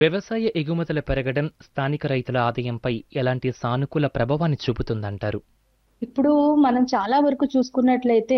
వ్యవసాయ ఎగుమతుల పెరగడం స్థానిక రైతుల ఆదాయంపై ఎలాంటి సానుకూల ప్రభావాన్ని చూపుతుందంటారు ఇప్పుడు మనం చాలా వరకు చూసుకున్నట్లయితే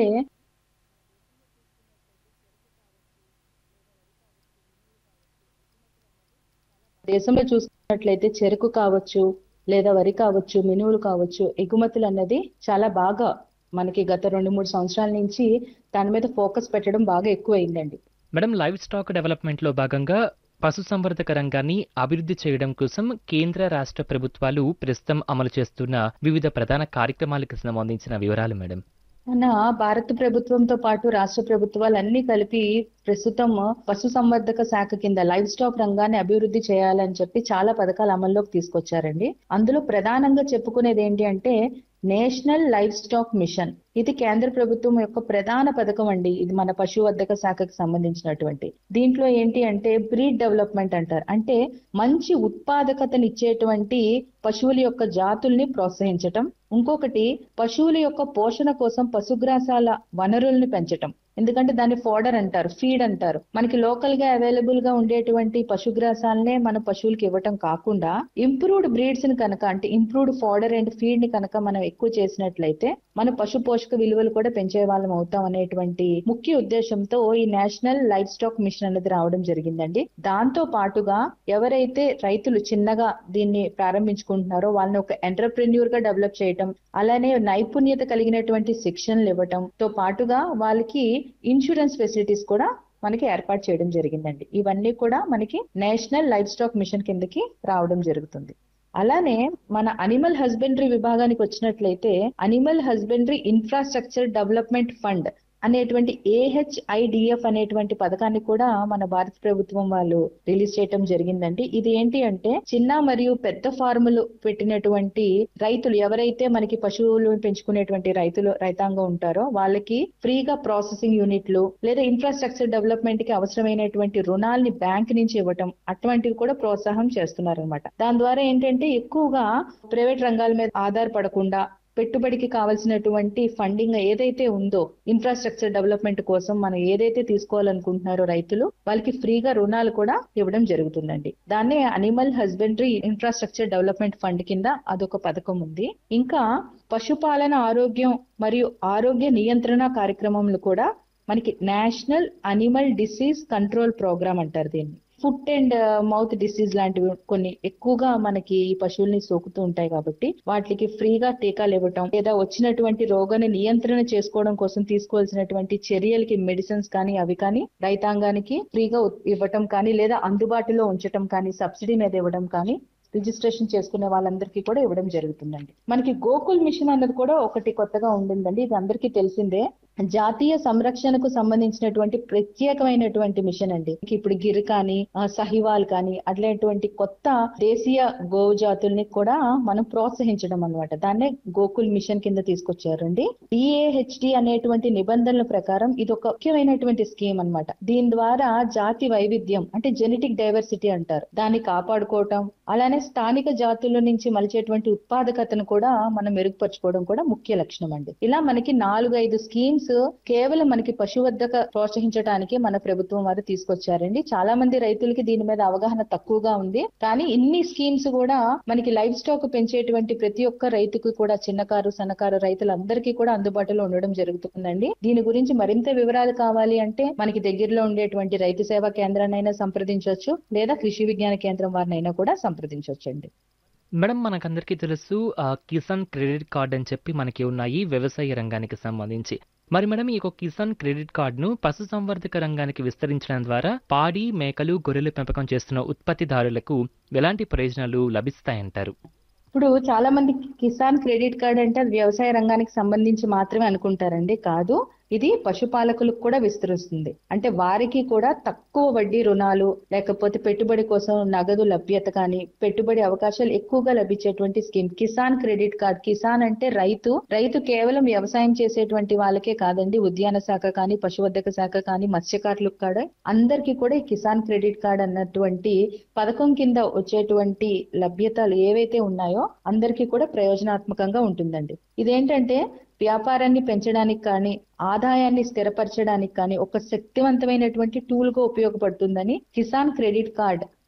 దేశంలో చూసుకున్నట్లయితే చెరుకు కావచ్చు లేదా వరి కావచ్చు మినువులు కావచ్చు ఎగుమతులు అన్నది చాలా బాగా మనకి గత రెండు మూడు సంవత్సరాల నుంచి దాని మీద ఫోకస్ పెట్టడం బాగా ఎక్కువ అయిందండి మేడం లైవ్ స్టాక్ డెవలప్మెంట్లో భాగంగా పశుసంవర్ధక రంగాన్ని అభివృద్ధి చేయడం కోసం కేంద్ర రాష్ట్ర ప్రభుత్వాలు ప్రస్తుతం అమలు చేస్తున్న వివిధ ప్రధాన కార్యక్రమాలకు సంబంధించిన వివరాలు మేడం మన భారత ప్రభుత్వంతో పాటు రాష్ట్ర ప్రభుత్వాలు అన్ని కలిపి ప్రస్తుతం పశు సంవర్ధక శాఖ కింద లైవ్ స్టాక్ రంగాన్ని అభివృద్ధి చేయాలని చెప్పి చాలా పథకాలు అమల్లోకి తీసుకొచ్చారండి అందులో ప్రధానంగా చెప్పుకునేది ఏంటి అంటే నేషనల్ లైవ్ స్టాక్ మిషన్ ఇది కేంద్ర ప్రభుత్వం యొక్క ప్రధాన పథకం అండి ఇది మన పశువర్ధక శాఖకు సంబంధించినటువంటి దీంట్లో ఏంటి అంటే బ్రీడ్ డెవలప్మెంట్ అంటారు అంటే మంచి ఉత్పాదకతని ఇచ్చేటువంటి పశువుల యొక్క జాతుల్ని ప్రోత్సహించటం ఇంకొకటి పశువుల యొక్క పోషణ కోసం పశుగ్రాసాల వనరుల్ని పెంచటం ఎందుకంటే దాన్ని ఫోడర్ అంటారు ఫీడ్ అంటారు మనకి లోకల్ గా అవైలబుల్ గా ఉండేటువంటి పశుగ్రాసాలనే మన పశువులకి ఇవ్వటం కాకుండా ఇంప్రూవ్డ్ బ్రీడ్స్ ని కనుక అంటే ఇంప్రూవ్డ్ ఫోడర్ అండ్ ఫీడ్ ని కనుక మనం ఎక్కువ చేసినట్లయితే మన పశు పోషక విలువలు కూడా పెంచే వాళ్ళం అవుతాం అనేటువంటి ముఖ్య ఉద్దేశంతో ఈ నేషనల్ లైఫ్ స్టాక్ మిషన్ అనేది రావడం జరిగిందండి దాంతో పాటుగా ఎవరైతే రైతులు చిన్నగా దీన్ని ప్రారంభించుకుంటున్నారో వాళ్ళని ఒక ఎంటర్ప్రెన్యూర్ గా డెవలప్ చేయటం అలానే నైపుణ్యత కలిగినటువంటి శిక్షణలు ఇవ్వటం తో పాటుగా వాళ్ళకి ఇన్సూరెన్స్ ఫెసిలిటీస్ కూడా మనకి ఏర్పాటు చేయడం జరిగిందండి ఇవన్నీ కూడా మనకి నేషనల్ లైఫ్ స్టాక్ మిషన్ కిందకి రావడం జరుగుతుంది అలానే మన అనిమల్ హస్బెండరీ విభాగానికి వచ్చినట్లయితే animal husbandry infrastructure development fund అనేటువంటి ఏహెచ్ఐడిఎఫ్ అనేటువంటి పథకాన్ని కూడా మన భారత ప్రభుత్వం వాళ్ళు రిలీజ్ చేయడం జరిగిందండి ఇది ఏంటి అంటే చిన్న మరియు పెద్ద ఫార్ములు పెట్టినటువంటి రైతులు ఎవరైతే మనకి పశువులు పెంచుకునేటువంటి రైతులు రైతాంగం ఉంటారో వాళ్ళకి ఫ్రీగా ప్రాసెసింగ్ యూనిట్లు లేదా ఇన్ఫ్రాస్ట్రక్చర్ డెవలప్మెంట్ కి అవసరమైనటువంటి రుణాల్ని బ్యాంక్ నుంచి ఇవ్వటం అటువంటివి కూడా ప్రోత్సాహం చేస్తున్నారనమాట దాని ద్వారా ఏంటంటే ఎక్కువగా ప్రైవేట్ రంగాల మీద ఆధారపడకుండా పెట్టుబడికి కావాల్సినటువంటి ఫండింగ్ ఏదైతే ఉందో ఇన్ఫ్రాస్ట్రక్చర్ డెవలప్మెంట్ కోసం మనం ఏదైతే తీసుకోవాలనుకుంటున్నారో రైతులు వాళ్ళకి ఫ్రీగా రుణాలు కూడా ఇవ్వడం జరుగుతుందండి దాన్నే animal husbandry infrastructure development fund కింద అదొక పథకం ఉంది ఇంకా పశుపాలన ఆరోగ్యం మరియు ఆరోగ్య నియంత్రణ కార్యక్రమంలో కూడా మనకి national animal disease control programme అంటారు దీన్ని ఫుట్ అండ్ మౌత్ డిసీజ్ లాంటివి కొన్ని ఎక్కువగా మనకి ఈ పశువుల్ని సోకుతూ ఉంటాయి కాబట్టి వాటికి ఫ్రీగా టీకాలు ఇవ్వటం లేదా వచ్చినటువంటి రోగాన్ని నియంత్రణ చేసుకోవడం కోసం తీసుకోవాల్సినటువంటి చర్యలకి మెడిసిన్స్ కానీ అవి కానీ రైతాంగానికి ఫ్రీగా ఇవ్వటం కానీ లేదా అందుబాటులో ఉంచటం కానీ సబ్సిడీ మీద ఇవ్వడం కానీ రిజిస్ట్రేషన్ చేసుకునే వాళ్ళందరికీ కూడా ఇవ్వడం జరుగుతుందండి మనకి గోకుల్ మిషన్ అన్నది కూడా ఒకటి కొత్తగా ఉండిందండి ఇది అందరికీ తెలిసిందే జాతీయ సంరక్షణకు సంబంధించినటువంటి ప్రత్యేకమైనటువంటి మిషన్ అండి ఇప్పుడు గిర్ కానీ సహివాల్ కానీ అట్లాంటి కొత్త దేశీయ గోవు జాతుల్ని కూడా మనం ప్రోత్సహించడం అనమాట దాన్నే గోకుల్ మిషన్ కింద తీసుకొచ్చారండి డిఏహెచ్డి అనేటువంటి నిబంధనల ప్రకారం ఇది ఒక ముఖ్యమైనటువంటి స్కీమ్ అనమాట దీని ద్వారా జాతి వైవిధ్యం అంటే జెనెటిక్ డైవర్సిటీ అంటారు దాన్ని కాపాడుకోవటం అలానే స్థానిక జాతుల నుంచి మలిచేటువంటి ఉత్పాదకతను కూడా మనం మెరుగుపరచుకోవడం కూడా ముఖ్య లక్షణం అండి ఇలా మనకి నాలుగు ఐదు స్కీమ్స్ కేవలం మనకి పశువర్ధక ప్రోత్సహించడానికి మన ప్రభుత్వం వారు తీసుకొచ్చారండి చాలా మంది రైతులకి దీని మీద అవగాహన తక్కువగా ఉంది కానీ ఇన్ని స్కీమ్స్ కూడా మనకి లైఫ్ స్టాక్ పెంచేటువంటి ప్రతి ఒక్క రైతుకు కూడా చిన్నకారు సన్నకారు రైతులందరికీ కూడా అందుబాటులో ఉండడం జరుగుతుందండి దీని గురించి మరింత వివరాలు కావాలి అంటే మనకి దగ్గరలో ఉండేటువంటి రైతు సేవా కేంద్రాన్నైనా సంప్రదించవచ్చు లేదా కృషి విజ్ఞాన కేంద్రం వారినైనా కూడా సంప్రదించవచ్చండి మేడం మనకందరికీ తెలుసు కిసాన్ క్రెడిట్ కార్డ్ అని చెప్పి మనకి ఉన్నాయి వ్యవసాయ రంగానికి సంబంధించి మరి మేడం ఈ కిసాన్ క్రెడిట్ కార్డును పశు సంవర్ధక రంగానికి విస్తరించడం ద్వారా పాడి మేకలు గొర్రెల పెంపకం చేస్తున్న ఉత్పత్తిదారులకు ఎలాంటి ప్రయోజనాలు లభిస్తాయంటారు ఇప్పుడు చాలా మంది కిసాన్ క్రెడిట్ కార్డ్ అంటే అది వ్యవసాయ రంగానికి సంబంధించి మాత్రమే అనుకుంటారండి కాదు ఇది పశుపాలకులకు కూడా విస్తరిస్తుంది అంటే వారికి కూడా తక్కువ వడ్డీ రుణాలు లేకపోతే పెట్టుబడి కోసం నగదు లభ్యత కానీ పెట్టుబడి అవకాశాలు ఎక్కువగా లభించేటువంటి scheme Kisan credit card Kisan అంటే రైతు రైతు కేవలం వ్యవసాయం చేసేటువంటి వాళ్ళకే కాదండి ఉద్యాన శాఖ కానీ పశువర్ధక శాఖ కానీ మత్స్యకారులకు కూడా అందరికీ కూడా ఈ కిసాన్ క్రెడిట్ కార్డ్ అన్నటువంటి పథకం కింద వచ్చేటువంటి లభ్యతలు ఏవైతే ఉన్నాయో అందరికీ కూడా ప్రయోజనాత్మకంగా ఉంటుందండి ఇదేంటంటే వ్యాపారాన్ని పెంచడానికి కానీ ఆదాయాన్ని స్థిరపరచడానికి కానీ ఒక శక్తివంతమైనటువంటి టూల్ గా ఉపయోగపడుతుందని కిసాన్ క్రెడిట్ కార్డ్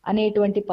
అనేటువంటి